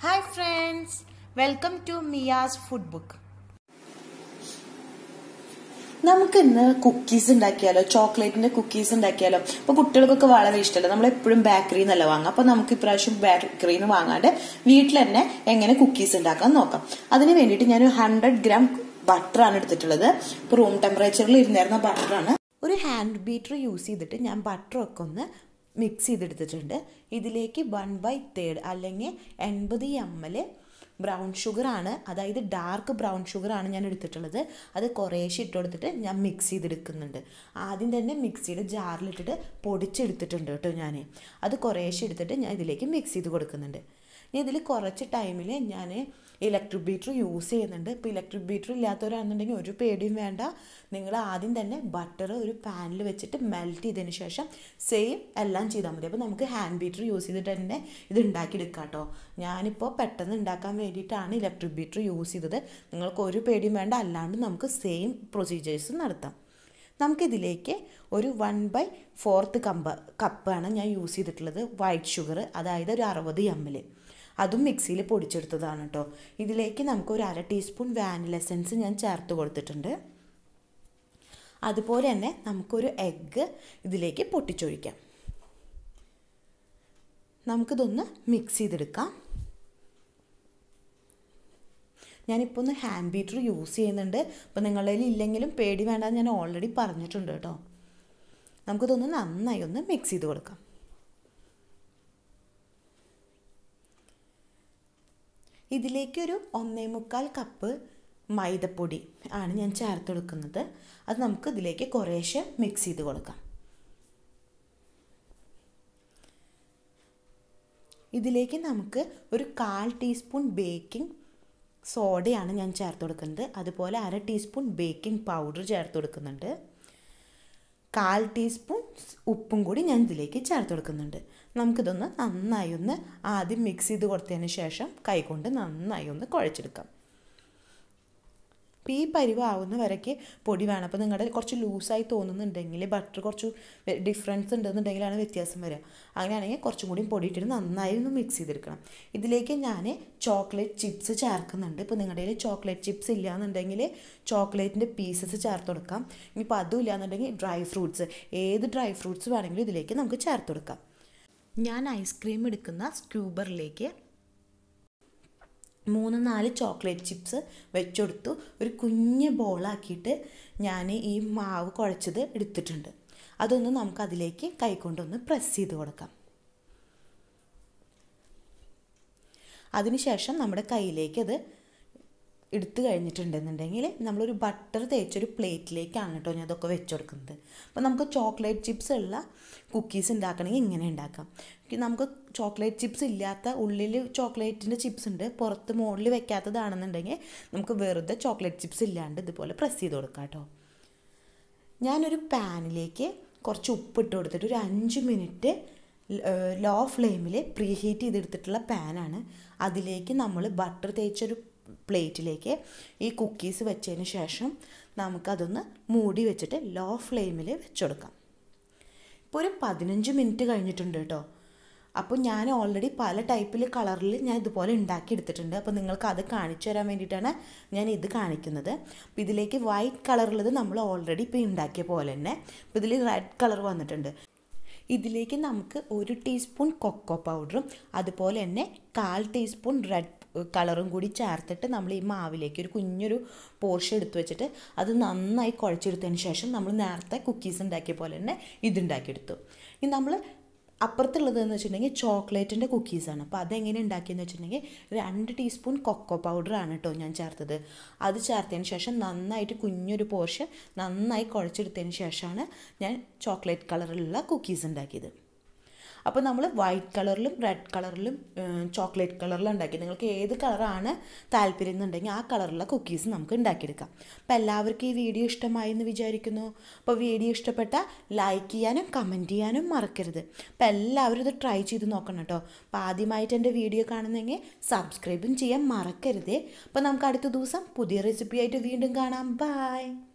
hi friends welcome to Miya's food book നമുക്ക് ഇന്ന് cookies ഉണ്ടാക്കിയാലോ ചോക്ലേറ്റിന്റെ കുക്കീസ് ഉണ്ടാക്കിയാലോ ഇപ്പൊ കുട്ടികൾക്കൊക്കെ വളരെ ഇഷ്ടമല്ല നമ്മൾ എപ്പോഴും ബേക്കറിയിൽ നിന്നല്ല വാങ്ങാം അപ്പൊ നമുക്ക് ഇപ്രാവശ്യം ബേക്കറിയിൽ നിന്ന് വാങ്ങാണ്ട് വീട്ടിൽ തന്നെ എങ്ങനെ കുക്കീസ് ഉണ്ടാക്കാൻ നോക്കാം അതിന് വേണ്ടിയിട്ട് ഞാൻ ഹൺഡ്രഡ് ഗ്രാം ബട്ടറാണ് എടുത്തിട്ടുള്ളത് ഇപ്പൊ റൂം ടെമ്പറേച്ചറിൽ ഇരുന്നിരുന്ന ബട്ടറാണ് ഒരു ഹാൻഡ് ബീറ്റർ യൂസ് ചെയ്തിട്ട് ഞാൻ ബട്ടറൊക്കെ ഒന്ന് മിക്സ് ചെയ്തെടുത്തിട്ടുണ്ട് ഇതിലേക്ക് വൺ ബൈ തേർഡ് അല്ലെങ്കിൽ എൺപത് എം എൽ ബ്രൗൺ ഷുഗറാണ് അതായത് ഡാർക്ക് ബ്രൗൺ ഷുഗറാണ് ഞാൻ എടുത്തിട്ടുള്ളത് അത് കുറേശ്ശെ ഇട്ട് കൊടുത്തിട്ട് ഞാൻ മിക്സ് ചെയ്തെടുക്കുന്നുണ്ട് ആദ്യം തന്നെ മിക്സിയുടെ ജാറിലിട്ടിട്ട് പൊടിച്ചെടുത്തിട്ടുണ്ട് കേട്ടോ ഞാൻ അത് കുറേശ്ശെ എടുത്തിട്ട് ഞാൻ ഇതിലേക്ക് മിക്സ് ചെയ്ത് കൊടുക്കുന്നുണ്ട് ഇനി ഇതിൽ കുറച്ച് ടൈമിൽ ഞാൻ ഇലക്ട്രിക് ബീറ്റർ യൂസ് ചെയ്യുന്നുണ്ട് ഇപ്പോൾ ഇലക്ട്രിക് ബീറ്റർ ഇല്ലാത്തവരാണെന്നുണ്ടെങ്കിൽ ഒരു പേടിയും വേണ്ട നിങ്ങൾ ആദ്യം തന്നെ ബട്ടർ ഒരു പാനിൽ വെച്ചിട്ട് മെൽറ്റ് ചെയ്തതിന് ശേഷം സെയിം എല്ലാം ചെയ്താൽ മതി അപ്പോൾ നമുക്ക് ഹാൻഡ് ബീറ്റർ യൂസ് ചെയ്തിട്ട് തന്നെ ഇത് ഉണ്ടാക്കിയെടുക്കാം കേട്ടോ ഞാനിപ്പോൾ പെട്ടെന്ന് ഉണ്ടാക്കാൻ വേണ്ടിയിട്ടാണ് ഇലക്ട്രിക് ബീറ്റർ യൂസ് ചെയ്തത് നിങ്ങൾക്ക് ഒരു പേടിയും വേണ്ട അല്ലാണ്ട് നമുക്ക് സെയിം പ്രൊസീജിയേഴ്സ് നടത്താം നമുക്കിതിലേക്ക് ഒരു വൺ ബൈ ഫോർത്ത് കമ്പ് കപ്പാണ് ഞാൻ യൂസ് ചെയ്തിട്ടുള്ളത് വൈറ്റ് ഷുഗർ അതായത് ഒരു അറുപത് എം എൽ അതും മിക്സിയിൽ പൊടിച്ചെടുത്തതാണ് കേട്ടോ ഇതിലേക്ക് നമുക്ക് ഒരു അര ടീസ്പൂൺ വാനില എസൻസ് ഞാൻ ചേർത്ത് കൊടുത്തിട്ടുണ്ട് അതുപോലെ തന്നെ നമുക്കൊരു എഗ്ഗ് ഇതിലേക്ക് പൊട്ടിച്ചൊഴിക്കാം നമുക്കിതൊന്ന് മിക്സ് ചെയ്തെടുക്കാം ഞാനിപ്പോൾ ഒന്ന് ഹാൻഡ് ബീറ്റർ യൂസ് ചെയ്യുന്നുണ്ട് അപ്പോൾ നിങ്ങളുടെ കയ്യിൽ ഇല്ലെങ്കിലും പേടി വേണ്ട ഞാൻ ഓൾറെഡി പറഞ്ഞിട്ടുണ്ട് കേട്ടോ നമുക്കിതൊന്ന് നന്നായി ഒന്ന് മിക്സ് ചെയ്ത് കൊടുക്കാം ഇതിലേക്കൊരു ഒന്നേ മുക്കാൽ കപ്പ് മൈദപ്പൊടി ആണ് ഞാൻ ചേർത്ത് കൊടുക്കുന്നത് അത് നമുക്ക് ഇതിലേക്ക് കുറേശ്ശെ മിക്സ് ചെയ്ത് കൊടുക്കാം ഇതിലേക്ക് നമുക്ക് ഒരു കാൽ ടീസ്പൂൺ ബേക്കിംഗ് സോഡയാണ് ഞാൻ ചേർത്ത് കൊടുക്കുന്നത് അതുപോലെ അര ടീസ്പൂൺ ബേക്കിംഗ് പൗഡർ ചേർത്ത് കൊടുക്കുന്നുണ്ട് കാൽ ടീസ്പൂൺ ഉപ്പും കൂടി ഞാൻ ഇതിലേക്ക് ചേർത്ത് കൊടുക്കുന്നുണ്ട് നമുക്കിതൊന്ന് നന്നായി ഒന്ന് ആദ്യം മിക്സ് ചെയ്ത് കൊടുത്തതിന് ശേഷം കൈകൊണ്ട് നന്നായി ഒന്ന് കുഴച്ചെടുക്കാം അപ്പോൾ ഈ പരിവാവുന്ന വരയ്ക്ക് പൊടി വേണം അപ്പോൾ നിങ്ങളുടെ കുറച്ച് ലൂസായി തോന്നുന്നുണ്ടെങ്കിൽ ബട്ടർ കുറച്ച് ഡിഫറൻസ് ഉണ്ടെന്നുണ്ടെങ്കിലാണ് വ്യത്യാസം വരിക അങ്ങനെയാണെങ്കിൽ കുറച്ചും കൂടി പൊടി ഇട്ടിട്ട് നന്നായി ഒന്ന് മിക്സ് ചെയ്തെടുക്കണം ഇതിലേക്ക് ഞാൻ ചോക്ലേറ്റ് ചിപ്സ് ചേർക്കുന്നുണ്ട് ഇപ്പോൾ നിങ്ങളുടെ കയ്യിൽ ചോക്ലേറ്റ് ചിപ്സ് ഇല്ല എന്നുണ്ടെങ്കിൽ ചോക്ലേറ്റിൻ്റെ പീസസ് ചേർത്ത് കൊടുക്കാം ഇനിയിപ്പോൾ അതും ഇല്ല എന്നുണ്ടെങ്കിൽ ഡ്രൈ ഫ്രൂട്ട്സ് ഏത് ഡ്രൈ ഫ്രൂട്ട്സ് വേണമെങ്കിലും ഇതിലേക്ക് നമുക്ക് ചേർത്ത് കൊടുക്കാം ഞാൻ ഐസ്ക്രീം എടുക്കുന്ന സ്ക്യൂബറിലേക്ക് മൂന്ന് നാല് ചോക്ലേറ്റ് ചിപ്സ് വെച്ചെടുത്തു ഒരു കുഞ്ഞ് ബോളാക്കിയിട്ട് ഞാൻ ഈ മാവ് കുഴച്ചത് എടുത്തിട്ടുണ്ട് അതൊന്ന് നമുക്ക് അതിലേക്ക് കൈകൊണ്ടൊന്ന് പ്രസ് ചെയ്ത് കൊടുക്കാം അതിനുശേഷം നമ്മുടെ കയ്യിലേക്ക് അത് എടുത്തു കഴിഞ്ഞിട്ടുണ്ടെന്നുണ്ടെങ്കിൽ നമ്മളൊരു ബട്ടർ തേച്ചൊരു പ്ലേറ്റിലേക്കാണ് കേട്ടോ ഞാൻ അതൊക്കെ വെച്ച് കൊടുക്കുന്നത് അപ്പോൾ നമുക്ക് ചോക്ലേറ്റ് ചിപ്സ് ഉള്ള കുക്കീസ് ഉണ്ടാക്കണമെങ്കിൽ ഇങ്ങനെ ഉണ്ടാക്കാം നമുക്ക് ചോക്ലേറ്റ് ചിപ്സ് ഇല്ലാത്ത ഉള്ളിൽ ചോക്ലേറ്റിൻ്റെ ചിപ്സ് ഉണ്ട് പുറത്ത് മുകളിൽ വെക്കാത്തതാണെന്നുണ്ടെങ്കിൽ നമുക്ക് വെറുതെ ചോക്ലേറ്റ് ചിപ്സ് ഇല്ലാണ്ട് ഇതുപോലെ പ്രസ് ചെയ്ത് കൊടുക്കാം കേട്ടോ ഞാനൊരു പാനിലേക്ക് കുറച്ച് ഉപ്പിട്ട് കൊടുത്തിട്ട് ഒരു അഞ്ച് മിനിറ്റ് ലോ ഫ്ലെയിമിൽ പ്രീ ഹീറ്റ് ചെയ്തെടുത്തിട്ടുള്ള പാനാണ് അതിലേക്ക് നമ്മൾ ബട്ടർ തേച്ചൊരു പ്ലേറ്റിലേക്ക് ഈ കുക്കീസ് വെച്ചതിന് ശേഷം നമുക്കതൊന്ന് മൂടി വെച്ചിട്ട് ലോ ഫ്ലെയിമിൽ വെച്ചുകൊടുക്കാം ഇപ്പോൾ ഒരു പതിനഞ്ച് മിനിറ്റ് കഴിഞ്ഞിട്ടുണ്ട് കേട്ടോ അപ്പോൾ ഞാൻ ഓൾറെഡി പല ടൈപ്പിൽ കളറിൽ ഞാൻ ഇതുപോലെ ഉണ്ടാക്കി എടുത്തിട്ടുണ്ട് അപ്പോൾ നിങ്ങൾക്ക് അത് കാണിച്ചു തരാൻ വേണ്ടിയിട്ടാണ് ഞാൻ ഇത് കാണിക്കുന്നത് അപ്പോൾ ഇതിലേക്ക് വൈറ്റ് കളറുള്ളത് നമ്മൾ ഓൾറെഡി ഇപ്പോൾ ഉണ്ടാക്കിയ പോലെ തന്നെ അപ്പോൾ ഇതിൽ റെഡ് കളർ വന്നിട്ടുണ്ട് ഇതിലേക്ക് നമുക്ക് ഒരു ടീസ്പൂൺ കൊക്കോ പൗഡറും അതുപോലെ തന്നെ കാൽ ടീസ്പൂൺ റെഡ് കളറും കൂടി ചേർത്തിട്ട് നമ്മൾ ഈ മാവിലേക്ക് ഒരു കുഞ്ഞൊരു പോർഷൻ എടുത്ത് വെച്ചിട്ട് അത് നന്നായി കുഴച്ചെടുത്തതിന് ശേഷം നമ്മൾ നേരത്തെ കുക്കീസ് ഉണ്ടാക്കിയ പോലെ തന്നെ ഇതുണ്ടാക്കിയെടുത്തു ഇനി നമ്മൾ അപ്പുറത്തുള്ളത് എന്ന് വെച്ചിട്ടുണ്ടെങ്കിൽ ചോക്ലേറ്റിൻ്റെ കുക്കീസാണ് അപ്പോൾ അതെങ്ങനെ ഉണ്ടാക്കിയെന്ന് വെച്ചിട്ടുണ്ടെങ്കിൽ രണ്ട് ടീസ്പൂൺ കൊക്കോ പൗഡറാണ് കേട്ടോ ഞാൻ ചേർത്തത് അത് ചേർത്തതിന് ശേഷം നന്നായിട്ട് കുഞ്ഞൊരു പോർഷൻ നന്നായി കുഴച്ചെടുത്തതിന് ശേഷമാണ് ഞാൻ ചോക്ലേറ്റ് കളറിലുള്ള കുക്കീസ് ഉണ്ടാക്കിയത് അപ്പോൾ നമ്മൾ വൈറ്റ് കളറിലും റെഡ് കളറിലും ചോക്ലേറ്റ് കളറിലും ഉണ്ടാക്കി നിങ്ങൾക്ക് ഏത് കളറാണ് താല്പര്യം എന്നുണ്ടെങ്കിൽ ആ കളറിലുള്ള കുക്കീസ് നമുക്ക് ഉണ്ടാക്കിയെടുക്കാം അപ്പോൾ എല്ലാവർക്കും ഈ വീഡിയോ ഇഷ്ടമായി എന്ന് വിചാരിക്കുന്നു അപ്പോൾ വീഡിയോ ഇഷ്ടപ്പെട്ടാൽ ലൈക്ക് ചെയ്യാനും കമൻറ്റ് ചെയ്യാനും മറക്കരുത് അപ്പോൾ എല്ലാവരും ഇത് ട്രൈ ചെയ്ത് നോക്കണം കേട്ടോ അപ്പോൾ ആദ്യമായിട്ട് എൻ്റെ വീഡിയോ കാണുന്നെങ്കിൽ സബ്സ്ക്രൈബും ചെയ്യാൻ മറക്കരുതേ അപ്പോൾ നമുക്ക് അടുത്ത ദിവസം പുതിയ റെസിപ്പി ആയിട്ട് വീണ്ടും കാണാം ബൈ